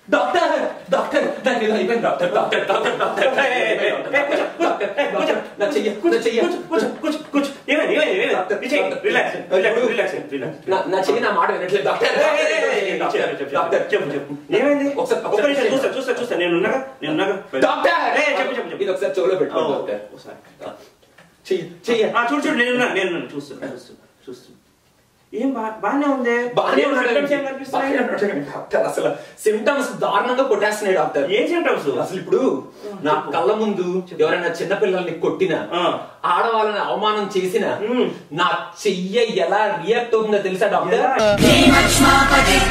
Doctor doctor నాకు ఇది అయిపోయింది doctor doctor doctor doctor doctor doctor నా చెయ్యి నా చెయ్యి కూర్చో కూర్చో కూర్చో ఏమైంది ఏమైంది ఏమైంది doctor, relax relax relax relax నా నా చెయ్యి నా మాట వినట్లేదు డాక్టర్ డాక్టర్ డాక్టర్ చెప్పు చెప్పు ఏమైంది ఒకసారి- ఒక్క నిమిషం ఒకసారి- చూస్తా చూస్తా చూస్తా నేను ఉన్నాగా నేను ఉన్నాగా డాక్టర్ ఏ, చెప్పు చెప్పు చెప్పు ఇది ఒకసారి చెవులో ఓ, పెట్టుకో డాక్టర్ ఒకసారి. చెయ్యి చెయ్యి ఆ, చూడు చూడు నేను ఉన్నాను, నేను ఉన్నాను. చూస్తున్నా చూస్తున్నా చూస్తున్నా ఏం బా- బాగానే ఉంది బాగానే ఏం ఉన్నాడు symptoms ఏం కనిపిస్తున్నాయి? బాగానే ఉన్నాడు డాక్టర్ అసలు సిమ్టమ్స్ దారుణంగా కొట్టేస్తున్నాయి డాక్టర్ ఏం symptoms? అసలు ఇప్పుడు నా కళ్ళ ముందు ఎవరైనా చిన్న పిల్లల్ని కొట్టినా ఆ. ఆడవాళ్ళని అవమానం చేసినా మ్మ్. నా చెయ్య ఎలా రియాక్ట్ అవుతుందో తెలుసా డాక్టర్ ఎలా?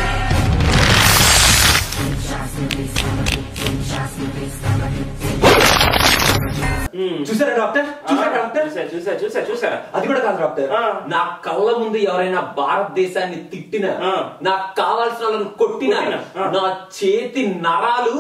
మ్మ్. చూసారా డాక్టర్ చూసారా డాక్టర్ చూసా చూసా చూసా చూసా అది కూడా కాదు డాక్టర్ ఆ. నా కళ్ళ ముందు ఎవరైనా భారతదేశాన్ని తిట్టినా ఆ. నాకు కావాల్సిన వాళ్ళని కొట్టినా కొట్టినా, ఆ. నా చేతి నరాలు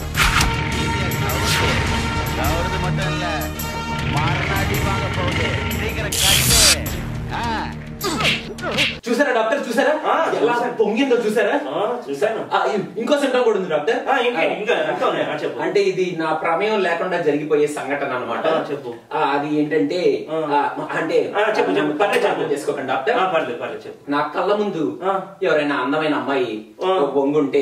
கவுறது மட்டும் இல்ல மறுநாடி வாங்க போகுது சீக்கிரம் கட்டு ஆ. చూసారా డాక్టర్ చూసారా ఆ, ఎలా చూసాను. పొంగిందో చూసారా ఆ, చూసాను ఆ, ఇం- ఇంకో సిమ్టమ్ కూడా ఉంది డాక్టర్ ఆ, ఇంకా ఇంకా ఇంకా ఉన్నాయి ఆ, చెప్పు అంటే ఇది నా ప్రమేయం లేకుండా జరిగిపోయే సంఘటన అనమాట ఆ, చెప్పు. అది ఏంటంటే ఆ. ఆ, అంటే ఆ, చెప్పు చెప్పు పర్లేదు చెప్పు అర్థం చేసుకోకండి డాక్టర్ ఆ, పర్లేదు పర్లేదు చెప్పు నా కళ్ళ ముందు ఆ. ఎవరైనా అందమైన అమ్మాయి ఆ. బొంగుంటే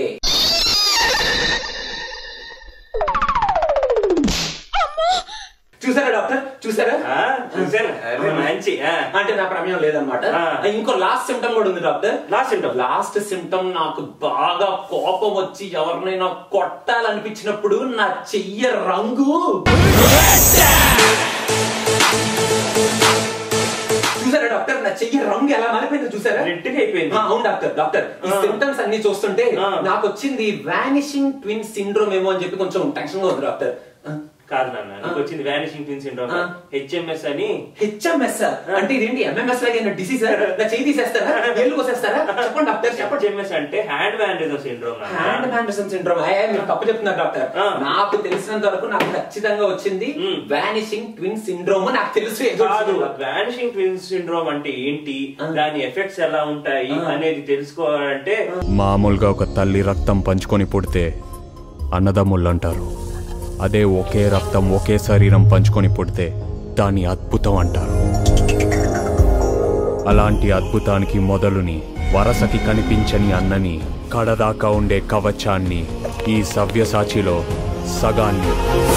చూసారా డాక్టర్ చూసారా ఆ, చూసాను అరే, మంచి ఆ. అంటే నా ప్రమేయం లేదనమాట ఆ. ఇంకో లాస్ట్ సిమ్టమ్ కూడా ఉంది doctor Last symptom? Last symptom నాకు బాగా కోపం వచ్చి ఎవరినైనా కొట్టాలనిపించినప్పుడు నా చెయ్య రంగు చూసారా డాక్టర్ నా చెయ్యి రంగు ఎలా మారిపోయిందో చూసారా రెడ్గా అయిపోయింది ఆ, అవును డాక్టర్ డాక్టర్ ఈ ఆ. సిమ్టమ్స్ అన్ని చూస్తుంటే ఆ. నాకు వచ్చింది వానిషింగ్ ట్విన్ సిండ్రోమ్ ఏమో అని చెప్పి కొంచెం టెన్షన్ గా ఉంది డాక్టర్ కాదు నాన్న నీకు వచ్చింది వానిషింగ్ ట్విన్ సిండ్రోమ్ ఆ. హెచ్ఎంఎస్ అని హెచ్ఎంఎస్ అంటే ఇదేంటి ఎంఎంఎస్ లాగా డిసీజ్ నా చెయ్యి తీసేస్తారా ఏళ్ళు కోసేస్తారా చెప్పండి డాక్టర్ చెప్పండి హెచ్ఎంఎస్ అంటే హ్యాండ్ వ్యాండిజం సిండ్రోమ్ హ్యాండ్ మ్యాండర్సన్ సిండ్రోమ్ ఏ మీరు తప్పు చెప్తున్నారు డాక్టర్ ఆ. నాకు తెలిసినంత వరకు నాకు ఖచ్చితంగా వచ్చింది మ్మ్. వానిషింగ్ ట్విన్ సిండ్రోమ్ నాకు తెలుసు ఏదో కాదు వచ్చింది. వానిషింగ్ ట్విన్ సిండ్రోమ్ అంటే ఏంటి ఆ. దాని ఎఫెక్ట్స్ ఎలా ఉంటాయి ఆ. అనేది తెలుసుకోవాలంటే మామూలుగా ఒక తల్లి రక్తం పంచుకొని పుడితే అన్నదమ్ముళ్ళు అంటారు అదే ఒకే రక్తం ఒకే శరీరం పంచుకొని పుడితే దాన్ని అద్భుతం అంటారు అలాంటి అద్భుతానికి మొదలుని వరసకి కనిపించని అన్నని కడదాకా ఉండే కవచాన్ని ఈ సవ్యసాచిలో సగాన్ని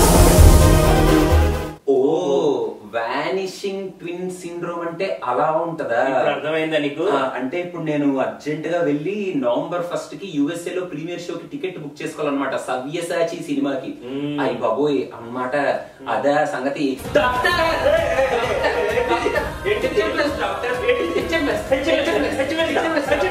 ఓ వానిషింగ్ ట్విన్ సిండ్రోమ్ అంటే అలా ఉంటదా ఇప్పుడు అర్థమైందా నీకు ఆ, అంటే ఇప్పుడు నేను అర్జెంట్ గా వెళ్ళి నవంబర్ ఫస్ట్ కి యుఎస్ఏ లో ప్రీమియర్ షో కి టికెట్ బుక్ చేసుకోవాలన్నమాట సవ్యసాచి సినిమాకి మ్మ్. అయ్యి బాబోయ్ అన్నమాట అదే సంగతి doctor! Doctor! Doctor! Doctor! Doctor!